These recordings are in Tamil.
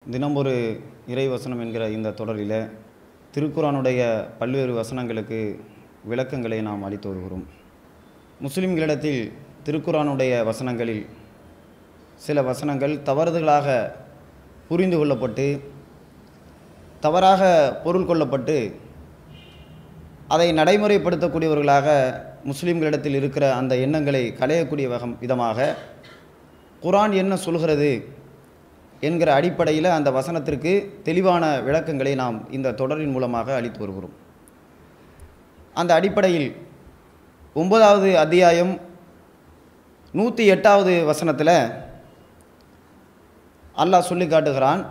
தினம் ஒரு இறை வசனம் என்கிற இந்த தொடரில் திருக்குறானுடைய பல்வேறு வசனங்களுக்கு விளக்கங்களை நாம் அளித்து வருகிறோம் முஸ்லிம்களிடத்தில் திருக்குறானுடைய வசனங்களில் சில வசனங்கள் தவறுதலாக புரிந்து கொள்ளப்பட்டு தவறாக பொருள் கொள்ளப்பட்டு அதை நடைமுறைப்படுத்தக்கூடியவர்களாக முஸ்லிம்களிடத்தில் இருக்கிற அந்த எண்ணங்களை களையக்கூடிய வகம் விதமாக குரான் என்ன சொல்கிறது என்கிற அடிப்படையில் அந்த வசனத்திற்கு தெளிவான விளக்கங்களை நாம் இந்த தொடரின் மூலமாக அளித்து வருகிறோம் அந்த அடிப்படையில் ஒன்பதாவது அத்தியாயம் நூற்றி எட்டாவது வசனத்தில் அல்லாஹ் சொல்லி காட்டுகிறான்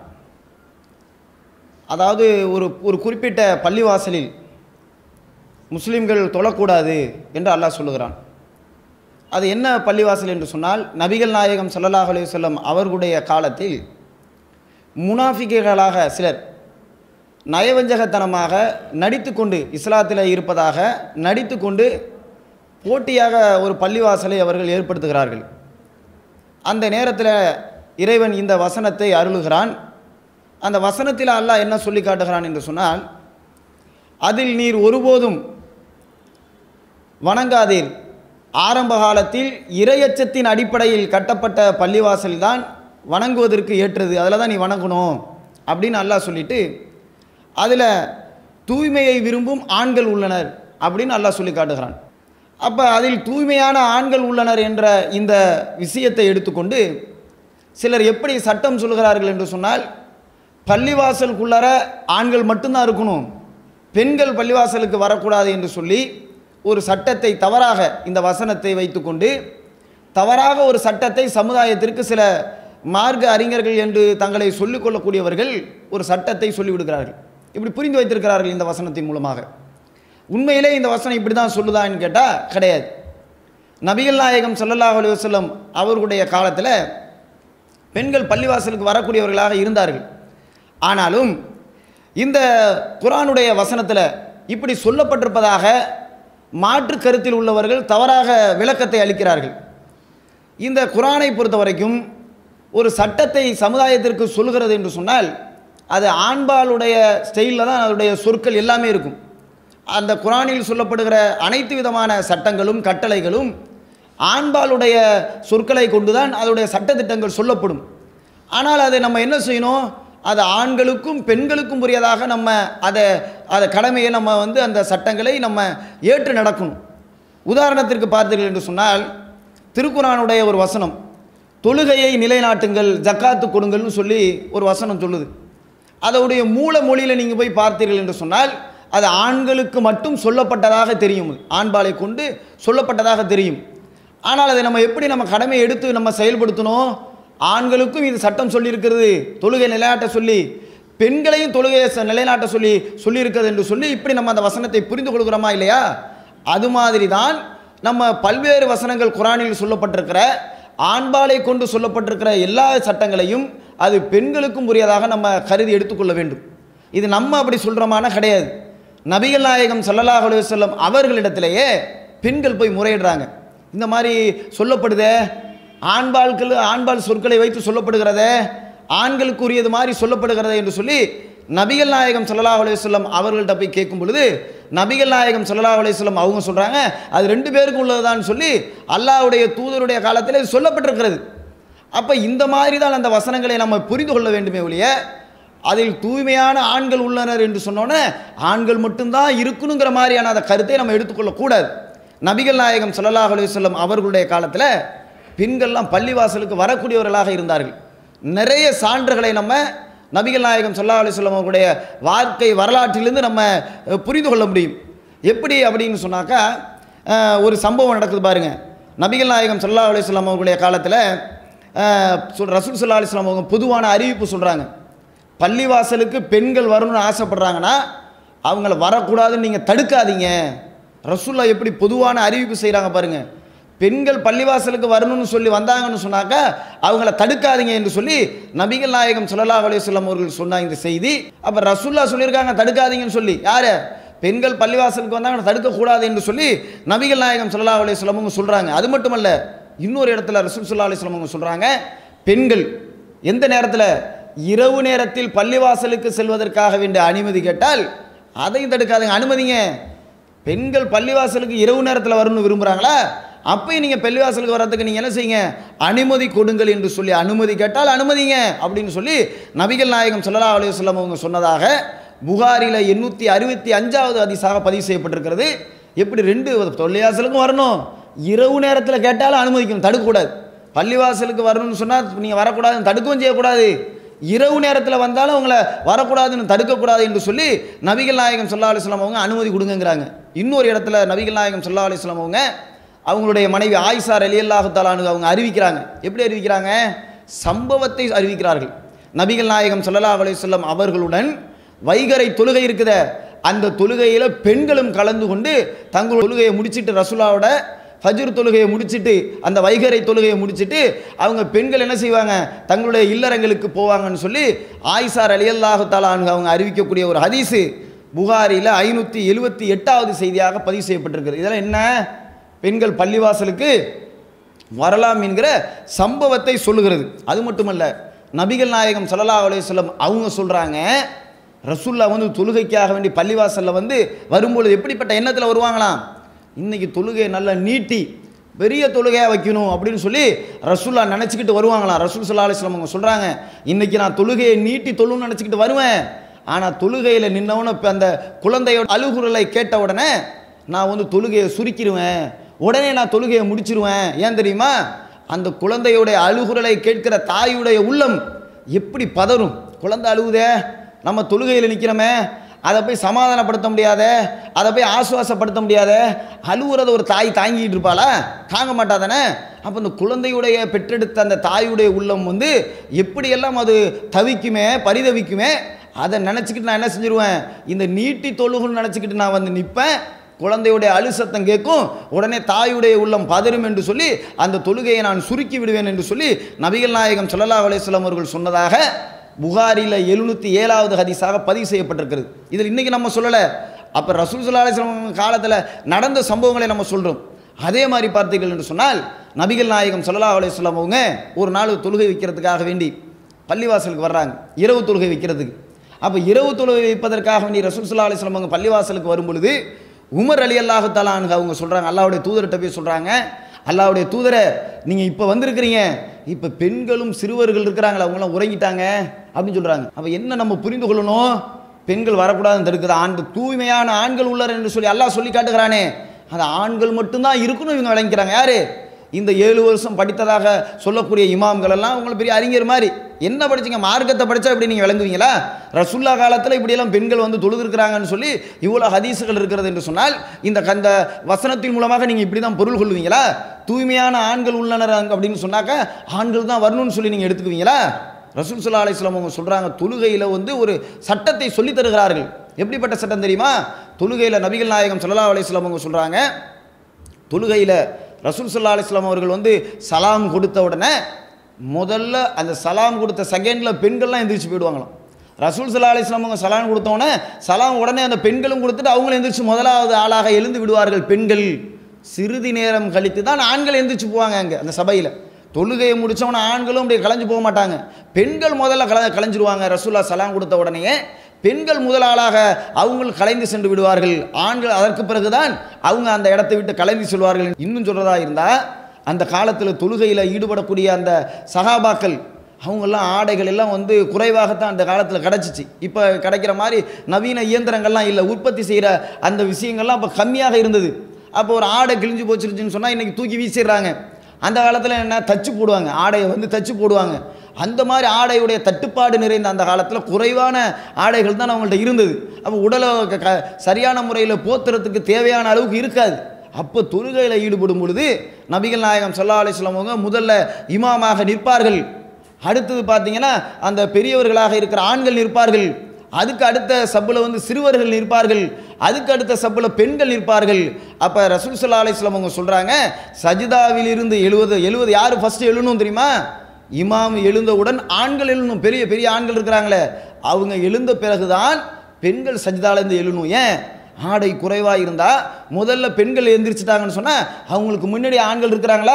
அதாவது ஒரு ஒரு குறிப்பிட்ட பள்ளிவாசலில் முஸ்லீம்கள் தொழக்கூடாது என்று அல்லாஹ் சொல்லுகிறான் அது என்ன பள்ளிவாசல் என்று சொன்னால் நபிகள் நாயகம் ஸல்லல்லாஹு அலைஹி வஸல்லம் அவர்களுடைய காலத்தில் முனாஃபிக்குகளாக சிலர் நயவஞ்சகத்தனமாக நடித்து கொண்டு இஸ்லாத்தில் இருப்பதாக நடித்து கொண்டு போட்டியாக ஒரு பள்ளிவாசலை அவர்கள் ஏற்படுத்துகிறார்கள் அந்த நேரத்தில் இறைவன் இந்த வசனத்தை அருளுகிறான் அந்த வசனத்தில் அல்லாஹ் என்ன சொல்லி காட்டுகிறான் என்று சொன்னால் அதில் நீர் ஒருபோதும் வணங்காதீர் ஆரம்ப காலத்தில் இரையச்சத்தின் அடிப்படையில் கட்டப்பட்ட பள்ளிவாசல் தான் வணங்குவதற்கு ஏற்றது அதில் தான் நீ வணங்கணும் அப்படின்னு அல்லாஹ் சொல்லிட்டு அதில் தூய்மையை விரும்பும் ஆண்கள் உள்ளனர் அப்படின்னு அல்லாஹ் சொல்லி காட்டுகிறான் அப்போ அதில் தூய்மையான ஆண்கள் உள்ளனர் என்ற இந்த விஷயத்தை எடுத்துக்கொண்டு சிலர் எப்படி சட்டம் சொல்கிறார்கள் என்று சொன்னால் பள்ளிவாசலுக்குள்ளார ஆண்கள் மட்டும்தான் இருக்கணும் பெண்கள் பள்ளிவாசலுக்கு வரக்கூடாது என்று சொல்லி ஒரு சட்டத்தை தவறாக இந்த வசனத்தை வைத்துக்கொண்டு தவறாக ஒரு சட்டத்தை சமுதாயத்திற்கு சில மார்க்க அறிஞர்கள் என்று தங்களை சொல்லிக் கொள்ளக்கூடியவர்கள் ஒரு சட்டத்தை சொல்லிவிடுகிறார்கள் இப்படி புரிந்து வைத்திருக்கிறார்கள் இந்த வசனத்தின் மூலமாக உண்மையிலே இந்த வசனம் இப்படி தான் சொல்லுதான்னு கேட்டால் கிடையாது நபிகள் நாயகம் ஸல்லல்லாஹு அலைஹி வஸல்லம் அவர்களுடைய காலத்தில் பெண்கள் பள்ளிவாசலுக்கு வரக்கூடியவர்களாக இருந்தார்கள் ஆனாலும் இந்த குரானுடைய வசனத்தில் இப்படி சொல்லப்பட்டிருப்பதாக மாற்று கருத்தில் உள்ளவர்கள் தவறாக விளக்கத்தை அளிக்கிறார்கள் இந்த குரானை பொறுத்த வரைக்கும் ஒரு சட்டத்தை சமுதாயத்திற்கு சொல்கிறது என்று சொன்னால் அது ஆண்பாளுடைய ஸ்டைலில் தான் அதனுடைய சொற்கள் எல்லாமே இருக்கும் அந்த குரானில் சொல்லப்படுகிற அனைத்து விதமான சட்டங்களும் கட்டளைகளும் ஆண்பாளுடைய சொற்களை கொண்டு தான் அதனுடைய சட்டத்திட்டங்கள் சொல்லப்படும் ஆனால் அதை நம்ம என்ன செய்யணும் அது ஆண்களுக்கும் பெண்களுக்கும் உரியதாக நம்ம அதை அதை கடமையை நம்ம வந்து அந்த சட்டங்களை நம்ம ஏற்று நடக்கணும் உதாரணத்திற்கு பார்த்தீர்கள் என்று சொன்னால் திருக்குறானுடைய ஒரு வசனம் தொழுகையை நிலைநாட்டுங்கள் ஜக்காத்து கொடுங்கள்னு சொல்லி ஒரு வசனம் சொல்லுது அதோடைய மூல மொழியில் நீங்கள் போய் பார்த்தீர்கள் என்று சொன்னால் அது ஆண்களுக்கு மட்டும் சொல்லப்பட்டதாக தெரியும் ஆண்பாலை கொண்டு சொல்லப்பட்டதாக தெரியும் ஆனால் அதை நம்ம எப்படி நம்ம கடமையை எடுத்து நம்ம செயல்படுத்தணும் ஆண்களுக்கும் இது சட்டம் சொல்லியிருக்கிறது தொழுகை நிலைநாட்ட சொல்லி பெண்களையும் தொழுகையை ச- நிலைநாட்ட சொல்லி சொல்லியிருக்கிறது என்று சொல்லி இப்படி நம்ம அந்த வசனத்தை புரிந்து கொள்கிறோமா இல்லையா அது மாதிரி தான் நம்ம பல்வேறு வசனங்கள் குரானில் சொல்லப்பட்டிருக்கிற ஆண்பாலை கொண்டு சொல்லப்பட்டிருக்கிற எல்லா சட்டங்களையும் அது பெண்களுக்கும் உரியதாக நம்ம கருதி எடுத்துக்கொள்ள வேண்டும் இது நம்ம அப்படி சொல்கிறோமான கிடையாது நபிகள் நாயகம் ஸல்லல்லாஹு அலைஹி வஸல்லம் அவர்களிடத்திலேயே பெண்கள் போய் முறையிடுறாங்க இந்த மாதிரி சொல்லப்படுதே ஆண்பால்கள் ஆண்பால் சொற்களை வைத்து சொல்லப்படுகிறதே ஆண்களுக்கு உரியது மாதிரி சொல்லப்படுகிறதே என்று சொல்லி நபிகள் நாயகம் ஸல்லல்லாஹு அலைஹி வஸல்லம் அவர்கள்ட்ட போய் கேட்கும் பொழுது நபிகள் நாயகம் ஸல்லல்லாஹு அலைஹி வஸல்லம் அவங்க சொல்கிறாங்க அது ரெண்டு பேருக்கும் உள்ளதுதான் சொல்லி அல்லாஹ்வுடைய தூதருடைய காலத்தில் இது சொல்லப்பட்டிருக்கிறது அப்போ இந்த மாதிரி தான் அந்த வசனங்களை நம்ம புரிந்து கொள்ள வேண்டுமே ஒழிய அதில் தூய்மையான ஆண்கள் உள்ளனர் என்று சொன்னோன்னே ஆண்கள் மட்டும்தான் இருக்கணுங்கிற மாதிரியான அந்த கருத்தை நம்ம எடுத்துக்கொள்ளக்கூடாது நபிகள் நாயகம் ஸல்லல்லாஹு அலைஹி வஸல்லம் அவர்களுடைய காலத்தில் பெண்கள்லாம் பள்ளிவாசலுக்கு வரக்கூடியவர்களாக இருந்தார்கள் நிறைய சான்றுகளை நம்ம நபிகள் நாயகம் ஸல்லல்லாஹு அலைஹி வஸல்லம் அவர்களுடைய வாழ்க்கை வரலாற்றிலிருந்து நம்ம அஹ், புரிந்து கொள்ள முடியும் எப்படி அப்படின்னு சொன்னாக்கா அஹ், ஒரு சம்பவம் நடக்குது பாருங்க நபிகள் நாயகம் ஸல்லல்லாஹு அலைஹி வஸல்லம் அவர்களுடைய காலத்தில் சொல் ரசூல் ஸல்லல்லாஹு அலைஹி வஸல்லம் அவங்க பொதுவான அறிவிப்பு சொல்கிறாங்க பள்ளிவாசலுக்கு பெண்கள் வரணும்னு ஆசைப்படுறாங்கன்னா அவங்கள வரக்கூடாதுன்னு நீங்கள் தடுக்காதீங்க ரசூல்லா எப்படி பொதுவான அறிவிப்பு செய்கிறாங்க பாருங்க பெண்கள் பள்ளிவாசலுக்கு வரணும்னு சொல்லி வந்தாங்கன்னு சொன்னாக்கா அவங்கள தடுக்காதீங்க என்று சொல்லி நபிகள் நாயகம் ஸல்லல்லாஹு அலைஹி வஸல்லம் அவர்கள் சொன்ன இந்த செய்தி அப்போ ரசூல்லா சொல்லியிருக்காங்க தடுக்காதீங்கன்னு சொல்லி யார் பெண்கள் பள்ளிவாசலுக்கு வந்தாங்க தடுக்கக்கூடாது என்று சொல்லி நபிகள் நாயகம் ஸல்லல்லாஹு அலைஹி வஸல்லம் அவங்க சொல்கிறாங்க அது மட்டுமல்ல இன்னொரு இடத்துல ரசூல் ஸல்லல்லாஹு அலைஹி வஸல்லம் அவங்க சொல்கிறாங்க பெண்கள் எந்த நேரத்தில் இரவு நேரத்தில் பள்ளிவாசலுக்கு செல்வதற்காக வேண்டிய அனுமதி கேட்டால் அதையும் தடுக்காதுங்க அனுமதிங்க பெண்கள் பள்ளிவாசலுக்கு இரவு நேரத்தில் வரணும்னு விரும்புகிறாங்களா அப்பயும் நீங்கள் பள்ளிவாசலுக்கு வர்றதுக்கு நீங்கள் என்ன செய்யுங்க அனுமதி கொடுங்கள் என்று சொல்லி அனுமதி கேட்டால் அனுமதிங்க அப்படின்னு சொல்லி நபிகள் நாயகம் ஸல்லல்லாஹு அலைஹி வஸல்லம் அவங்க சொன்னதாக புகாரில் எண்ணூற்றி அறுபத்தி அஞ்சாவது அதிசாக பதிவு செய்யப்பட்டிருக்கிறது எப்படி ரெண்டு பள்ளிவாசலுக்கும் வரணும் இரவு நேரத்தில் கேட்டாலும் அனுமதிக்கணும் தடுக்கக்கூடாது பள்ளிவாசலுக்கு வரணும்னு சொன்னால் நீங்கள் வரக்கூடாதுன்னு தடுக்கவும் செய்யக்கூடாது இரவு நேரத்தில் வந்தாலும் உங்களை வரக்கூடாதுன்னு தடுக்கக்கூடாது என்று சொல்லி நபிகள் நாயகம் ஸல்லல்லாஹு அலைஹி வஸல்லம் அவங்க அனுமதி கொடுங்கங்கிறாங்க இன்னொரு இடத்துல நபிகள் நாயகம் ஸல்லல்லாஹு அலைஹி வஸல்லம் அவங்க அவங்களுடைய மனைவி ஆயிஷா ரலியல்லாஹு தஆலானு அவங்க அறிவிக்கிறாங்க எப்படி அறிவிக்கிறாங்க சம்பவத்தை அறிவிக்கிறார்கள் நபிகள் நாயகம் ஸல்லல்லாஹு அலைஹி வஸல்லம் அவர்களுடன் வைகரை தொழுகை இருக்குத அந்த தொழுகையில் பெண்களும் கலந்து கொண்டு தங்கள் தொழுகையை முடிச்சிட்டு ரசூலாவோட ஃபஜ்ர் தொழுகையை முடிச்சிட்டு அந்த வைகரை தொழுகையை முடிச்சிட்டு அவங்க பெண்கள் என்ன செய்வாங்க தங்களுடைய இல்லறங்களுக்கு போவாங்கன்னு சொல்லி ஆயிஷார் அலியல்லாஹு தாலானு அவங்க அறிவிக்கக்கூடிய ஒரு ஹதீஸு புகாரியில் ஐநூற்றி எழுபத்தி எட்டாவது செய்தியாக பதிவு செய்யப்பட்டிருக்கிறது இதெல்லாம் என்ன பெண்கள் பள்ளிவாசலுக்கு வரலாம் என்கிற சம்பவத்தை சொல்லுகிறது அது மட்டுமல்ல நபிகள் நாயகம் ஸல்லல்லாஹு அலைஹி வஸல்லம் அவங்க சொல்கிறாங்க ரசூல்லா வந்து தொழுகைக்காக வேண்டி பள்ளிவாசலில் வந்து வரும்பொழுது எப்படிப்பட்ட எண்ணத்தில் வருவாங்களாம் இன்னைக்கு தொழுகையை நல்லா நீட்டி பெரிய தொழுகையாக வைக்கணும் அப்படின்னு சொல்லி ரசூல்லா நினச்சிக்கிட்டு வருவாங்களாம் ரசூல் சல்லா அலிஸ்லாம் அவங்க சொல்கிறாங்க இன்னைக்கு நான் தொழுகையை நீட்டி தொழுன்னு நினச்சிக்கிட்டு வருவேன் ஆனால் தொழுகையில் நின்னவன இப்போ அந்த குழந்தையோட அழுகுரலை கேட்ட உடனே நான் வந்து தொழுகையை சுருக்கிடுவேன் உடனே நான் தொழுகையை முடிச்சிருவேன் ஏன் தெரியுமா அந்த குழந்தையுடைய அழுகுரலை கேட்கிற தாயுடைய உள்ளம் எப்படி பதறும் குழந்தை அழுகுதே நம்ம தொழுகையில் நிற்கிறோமே அதை போய் சமாதானப்படுத்த முடியாத அதை போய் ஆசுவாசப்படுத்த முடியாத அழுகுறத ஒரு தாய் தாங்கிட்டு இருப்பாளா தாங்க மாட்டாதானே அப்போ இந்த குழந்தையுடைய பெற்றெடுத்த அந்த தாயுடைய உள்ளம் வந்து எப்படியெல்லாம் அது தவிக்குமே பரிதவிக்குமே அதை நினச்சிக்கிட்டு நான் என்ன செஞ்சிருவேன் இந்த நீட்டி தொழுகுன்னு நினச்சிக்கிட்டு நான் வந்து நிற்பேன் குழந்தையுடைய அழு சத்தம் கேட்கும் உடனே தாயுடைய உள்ளம் பதறும் என்று சொல்லி அந்த தொழுகையை நான் சுருக்கி விடுவேன் என்று சொல்லி நபிகள் நாயகம் ஸல்லல்லாஹு அலைஹி வஸல்லம் அவர்கள் சொன்னதாக புகாரில் எழுநூற்றி ஏழாவது ஹதீஸாக பதிவு செய்யப்பட்டிருக்கிறது இதில் இன்றைக்கி நம்ம சொல்லலை அப்போ ரசூல் ஸல்லல்லாஹு அலைஹி வஸல்லம் காலத்தில் நடந்த சம்பவங்களை நம்ம சொல்கிறோம் அதே மாதிரி பார்த்தீர்கள் என்று சொன்னால் நபிகள் நாயகம் ஸல்லல்லாஹு அலைஹி வஸல்லம் அவங்க ஒரு நாள் தொழுகை வைக்கிறதுக்காக வேண்டி பள்ளிவாசலுக்கு வர்றாங்க இரவு தொழுகை வைக்கிறதுக்கு அப்போ இரவு தொழுகை வைப்பதற்காக வேண்டி ரசூல் ஸல்லல்லாஹு அலைஹி வஸல்லம் அவங்க பள்ளிவாசலுக்கு வரும் பொழுது உமர் அலி அல்லாஹு தலான்னு அவங்க சொல்கிறாங்க அல்லாவுடைய தூதர்கிட்ட போய் சொல்கிறாங்க அல்லாவுடைய தூதரை நீங்கள் இப்போ வந்திருக்கிறீங்க இப்போ பெண்களும் சிறுவர்கள் இருக்கிறாங்களா அவங்களாம் உறங்கிட்டாங்க அப்படின்னு சொல்கிறாங்க அப்போ என்ன நம்ம புரிந்து கொள்ளணும் பெண்கள் வரக்கூடாதுன்னு தடுக்குது ஆண் தூய்மையான ஆண்கள் உள்ளார் என்று சொல்லி அல்லாஹ் சொல்லி காட்டுகிறானே அது ஆண்கள் மட்டும்தான் இருக்கணும் இவங்க விளங்கிக்கிறாங்க யாரு இந்த ஏழு வருஷம் படித்ததாக சொல்லக்கூடிய இமாம்கள் எல்லாம் அவங்கள பெரிய அறிஞர் மாதிரி என்ன படிச்சீங்க மார்க்கத்தை படித்தா இப்படி நீங்கள் விளங்குவீங்களா ரசுல்லா காலத்தில் இப்படியெல்லாம் பெண்கள் வந்து தொழுதுருக்கிறாங்கன்னு சொல்லி இவ்வளோ ஹதீஸுகள் இருக்கிறது என்று சொன்னால் இந்த அந்த வசனத்தின் மூலமாக நீங்கள் இப்படி தான் பொருள் கொள்வீங்களா தூய்மையான ஆண்கள் உள்ளனர் அப்படின்னு சொன்னாக்க ஆண்கள் தான் வரணும்னு சொல்லி நீங்கள் எடுத்துக்குவீங்களா ரசூல் சல்லா அலிஸ்லாம் அவங்க சொல்கிறாங்க தொழுகையில் வந்து ஒரு சட்டத்தை சொல்லித் தருகிறார்கள் எப்படிப்பட்ட சட்டம் தெரியுமா தொழுகையில் நபிகள் நாயகம் சல்லா அலிஸ்லாம் அவங்க சொல்கிறாங்க தொழுகையில் ரசூல் சல்லா அலிஸ்லாம் அவர்கள் வந்து சலாம் கொடுத்த உடனே முதல்ல அந்த சலாம் கொடுத்த செகண்டில் பெண்கள்லாம் எந்திரிச்சு போயிடுவாங்களாம் ரசூல் சல்லா அலிஸ்லாம் அவங்க சலாம் கொடுத்த உடனே சலாம் உடனே அந்த பெண்களும் கொடுத்துட்டு அவங்களும் எந்திரிச்சு முதலாவது ஆளாக எழுந்து விடுவார்கள் பெண்கள் சிறிது நேரம் கழித்து தான் ஆண்கள் எந்திரிச்சு போவாங்க அங்கே அந்த சபையில் தொழுகையை முடித்தவன ஆண்களும் அப்படியே கலைஞ்சு போக மாட்டாங்க பெண்கள் முதல்ல கல கலைஞ்சிருவாங்க ரசூல்லா சலாம் கொடுத்த உடனே பெண்கள் முதலாளாக அவங்க கலைந்து சென்று விடுவார்கள் ஆண்கள் அதற்கு பிறகுதான் அவங்க அந்த இடத்தை விட்டு கலைந்து செல்வார்கள் இன்னும் சொல்கிறதா இருந்தால் அந்த காலத்தில் தொழுகையில் ஈடுபடக்கூடிய அந்த சகாபாக்கள் அவங்கெல்லாம் ஆடைகள் எல்லாம் வந்து குறைவாகத்தான் அந்த காலத்தில் கிடச்சிச்சு இப்போ கிடைக்கிற மாதிரி நவீன இயந்திரங்கள்லாம் இல்லை உற்பத்தி செய்கிற அந்த விஷயங்கள்லாம் அப்போ கம்மியாக இருந்தது அப்போ ஒரு ஆடை கிழிஞ்சு போச்சிருச்சுன்னு சொன்னால் இன்றைக்கி தூக்கி வீசிடுறாங்க அந்த காலத்தில் என்ன தச்சு போடுவாங்க ஆடையை வந்து தச்சு போடுவாங்க அந்த மாதிரி ஆடையுடைய தட்டுப்பாடு நிறைந்த அந்த காலத்தில் குறைவான ஆடைகள் தான் அவங்கள்ட்ட இருந்தது அப்போ உடலை க- க- சரியான முறையில் போத்துறதுக்கு தேவையான அளவுக்கு இருக்காது அப்போ தொழுகையில் ஈடுபடும் பொழுது நபிகள் நாயகம் ஸல்லல்லாஹு அலைஹி வஸல்லம் அவங்க முதல்ல இமாமாக நிற்பார்கள் அடுத்தது பார்த்தீங்கன்னா அந்த பெரியவர்களாக இருக்கிற ஆண்கள் நிற்பார்கள் அதுக்கு அடுத்த சப்பில் வந்து சிறுவர்கள் நிற்பார்கள் அதுக்கு அடுத்த சப்பில் பெண்கள் நிற்பார்கள் அப்போ ரசூல் சல்லா அலிஸ்லாம் அவங்க சொல்கிறாங்க சஜிதாவில் இருந்து எழுவது எழுவது யார் ஃபஸ்ட்டு எழுணும் தெரியுமா இமாம் எழுந்தவுடன் ஆண்கள் எழுணும் பெரிய பெரிய ஆண்கள் இருக்கிறாங்களே அவங்க எழுந்த பிறகுதான் பெண்கள் சஜிதாலேருந்து எழுணும் ஏன் ஆடை குறைவாக இருந்தால் முதல்ல பெண்கள் எந்திரிச்சிட்டாங்கன்னு சொன்னால் அவங்களுக்கு முன்னாடி ஆண்கள் இருக்கிறாங்களா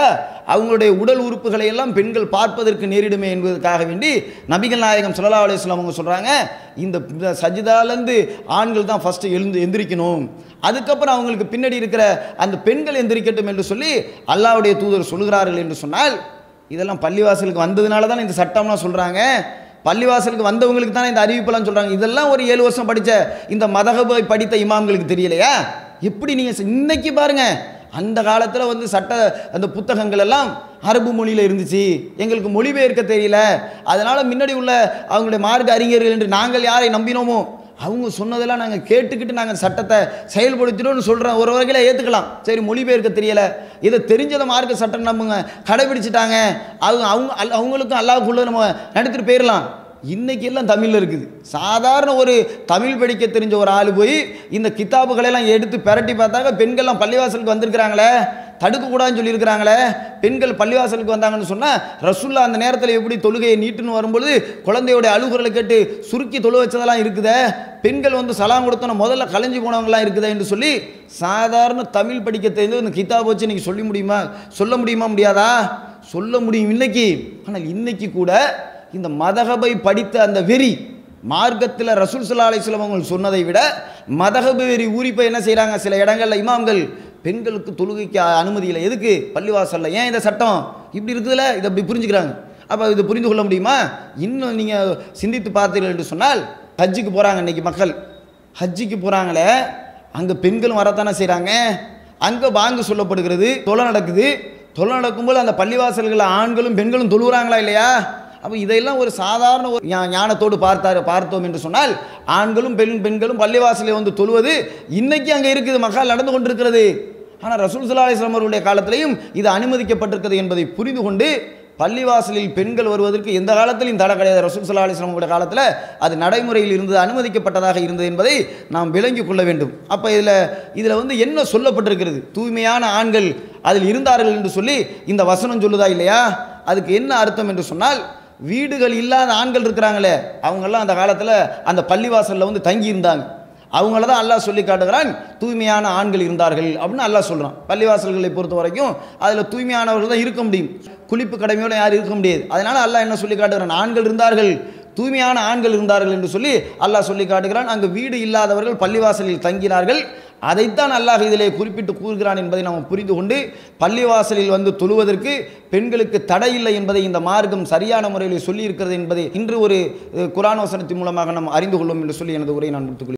அவங்களுடைய உடல் உறுப்புகளை எல்லாம் பெண்கள் பார்ப்பதற்கு நேரிடுமே என்பதற்காக வேண்டி நபிகள் நாயகம் ஸல்லல்லாஹு அலைஹி வஸல்லம் அவங்க சொல்கிறாங்க இந்த இந்த சஜிதாலேருந்து ஆண்கள் தான் ஃபஸ்ட்டு எழுந்து எந்திரிக்கணும் அதுக்கப்புறம் அவங்களுக்கு பின்னாடி இருக்கிற அந்த பெண்கள் எந்திரிக்கட்டும் என்று சொல்லி அல்லாஹ்வுடைய தூதர் சொல்கிறார்கள் என்று சொன்னால் இதெல்லாம் பள்ளிவாசலுக்கு வந்ததுனால தான் இந்த சட்டம்லாம் சொல்கிறாங்க பள்ளிவாசலுக்கு வந்தவங்களுக்கு தானே இந்த அறிவிப்பெல்லாம் சொல்கிறாங்க இதெல்லாம் ஒரு ஏழு வருஷம் படித்த இந்த மதகபை படித்த இமாம்களுக்கு தெரியலையா எப்படி நீங்கள் இன்னைக்கு பாருங்க அந்த காலத்தில் வந்து சட்ட அந்த புத்தகங்கள் எல்லாம் அரபு மொழியில் இருந்துச்சு எங்களுக்கு மொழிபெயர்க்க தெரியல அதனால் முன்னாடி உள்ள அவங்களுடைய மார்க்க அறிஞர்கள் என்று நாங்கள் யாரை நம்பினோமோ அவங்க சொன்னதெல்லாம் நாங்கள் கேட்டுக்கிட்டு நாங்கள் சட்டத்தை செயல்படுத்திட்டோம்னு சொல்கிறோம் ஒரு வகையில் ஏற்றுக்கலாம் சரி மொழிபெயர்க்க தெரியலை இதை தெரிஞ்சதை மார்க்க சட்டம் நம்புங்க கடைபிடிச்சிட்டாங்க அவங்க அவங்க அல்ல- அவங்களுக்கும் அல்லாவுக்குள்ள நம்ம நடத்திட்டு போயிடலாம் இன்னைக்கு எல்லாம் தமிழில் இருக்குது சாதாரண ஒரு தமிழ் படிக்க தெரிஞ்ச ஒரு ஆள் போய் இந்த கித்தாபுகளை எல்லாம் எடுத்து பிரட்டி பார்த்தாங்க பெண்கள்லாம் பள்ளிவாசலுக்கு வந்திருக்கிறாங்களே தடுக்கக்கூடாதுன்னு சொல்லியிருக்கிறாங்களே பெண்கள் பள்ளிவாசலுக்கு வந்தாங்கன்னு சொன்னால் ரசுல்லா அந்த நேரத்தில் எப்படி தொழுகையை நீட்டுன்னு வரும்பொழுது குழந்தையோட அழுகுறலை கேட்டு சுருக்கி தொழு வச்சதெல்லாம் இருக்குதே பெண்கள் வந்து சலாம் கொடுத்தோன்னு முதல்ல கலைஞ்சு போனவங்களாம் இருக்குதே என்று சொல்லி சாதாரண தமிழ் படிக்க தெரிஞ்சு இந்த கித்தாப் வச்சு நீங்கள் சொல்லி முடியுமா சொல்ல முடியுமா முடியாதா சொல்ல முடியும் இன்னைக்கு ஆனால் இன்னைக்கு கூட இந்த மதகபை படித்த அந்த வெறி மார்க்கத்தில் ரசூல் சல்லா அலிஸ்லாம் அவங்க சொன்னதை விட மதகபு வெறி ஊறி போய் என்ன செய்கிறாங்க சில இடங்களில் இமாம்கள் பெண்களுக்கு தொழுகைக்கு அனுமதி இல்லை எதுக்கு பள்ளிவாசல்ல ஏன் இந்த சட்டம் இப்படி இருக்குதுல்ல இதை அப்படி புரிஞ்சுக்கிறாங்க அப்போ இதை புரிந்து கொள்ள முடியுமா இன்னும் நீங்கள் சிந்தித்து பார்த்தீர்கள் என்று சொன்னால் ஹஜ்ஜுக்கு போகிறாங்க இன்னைக்கு மக்கள் ஹஜ்ஜுக்கு போகிறாங்களே அங்கே பெண்களும் வரத்தானே செய்கிறாங்க அங்கே பாங்கு சொல்லப்படுகிறது தொலை நடக்குது தொலை நடக்கும்போது அந்த பள்ளிவாசல்களில் ஆண்களும் பெண்களும் தொழுகிறாங்களா இல்லையா அப்போ இதையெல்லாம் ஒரு சாதாரண ஒரு ஞா- ஞானத்தோடு பார்த்தார் பார்த்தோம் என்று சொன்னால் ஆண்களும் பெண் பெண்களும் பள்ளிவாசலில் வந்து தொழுவது இன்னைக்கு அங்கே இருக்குது மக்கள் நடந்து கொண்டிருக்கிறது ஆனால் ரசூல் சல்லா அலிஸ்லாம் அவர்களுடைய காலத்திலையும் இது அனுமதிக்கப்பட்டிருக்கிறது என்பதை புரிந்து கொண்டு பள்ளிவாசலில் பெண்கள் வருவதற்கு எந்த காலத்திலும் தடை கிடையாது ரசூல் சல்லா அலிஸ்லாமுடைய காலத்தில் அது நடைமுறையில் இருந்தது அனுமதிக்கப்பட்டதாக இருந்தது என்பதை நாம் விளங்கிக் கொள்ள வேண்டும் அப்போ இதில் இதில் வந்து என்ன சொல்லப்பட்டிருக்கிறது தூய்மையான ஆண்கள் அதில் இருந்தார்கள் என்று சொல்லி இந்த வசனம் சொல்லுதா இல்லையா அதுக்கு என்ன அர்த்தம் என்று சொன்னால் வீடுகள் இல்லாத ஆண்கள் இருக்கிறாங்களே அவங்கெல்லாம் அந்த காலத்தில் அந்த பள்ளிவாசலில் வந்து தங்கி இருந்தாங்க அவங்கள தான் அல்லாஹ் சொல்லி காட்டுகிறான் தூய்மையான ஆண்கள் இருந்தார்கள் அப்படின்னு அல்லாஹ் சொல்கிறான் பள்ளிவாசல்களை பொறுத்த வரைக்கும் அதில் தூய்மையானவர்கள் தான் இருக்க முடியும் குளிப்பு கடமையோடு யாரும் இருக்க முடியாது அதனால் அல்லாஹ் என்ன சொல்லி காட்டுகிறான் ஆண்கள் இருந்தார்கள் தூய்மையான ஆண்கள் இருந்தார்கள் என்று சொல்லி அல்லாஹ் சொல்லி காட்டுகிறான் அங்கு வீடு இல்லாதவர்கள் பள்ளிவாசலில் தங்கினார்கள் அதைத்தான் அல்லாஹ் இதிலே குறிப்பிட்டு கூறுகிறான் என்பதை நாம் புரிந்து கொண்டு பள்ளிவாசலில் வந்து தொழுவதற்கு பெண்களுக்கு தடை இல்லை என்பதை இந்த மார்க்கம் சரியான முறையில் சொல்லி இருக்கிறது என்பதை இன்று ஒரு அஹ், குர்ஆன் வசனத்தின் மூலமாக நாம் அறிந்து கொள்வோம் என்று சொல்லி எனது உரையை நான் முடித்துக் கொள்கிறேன்.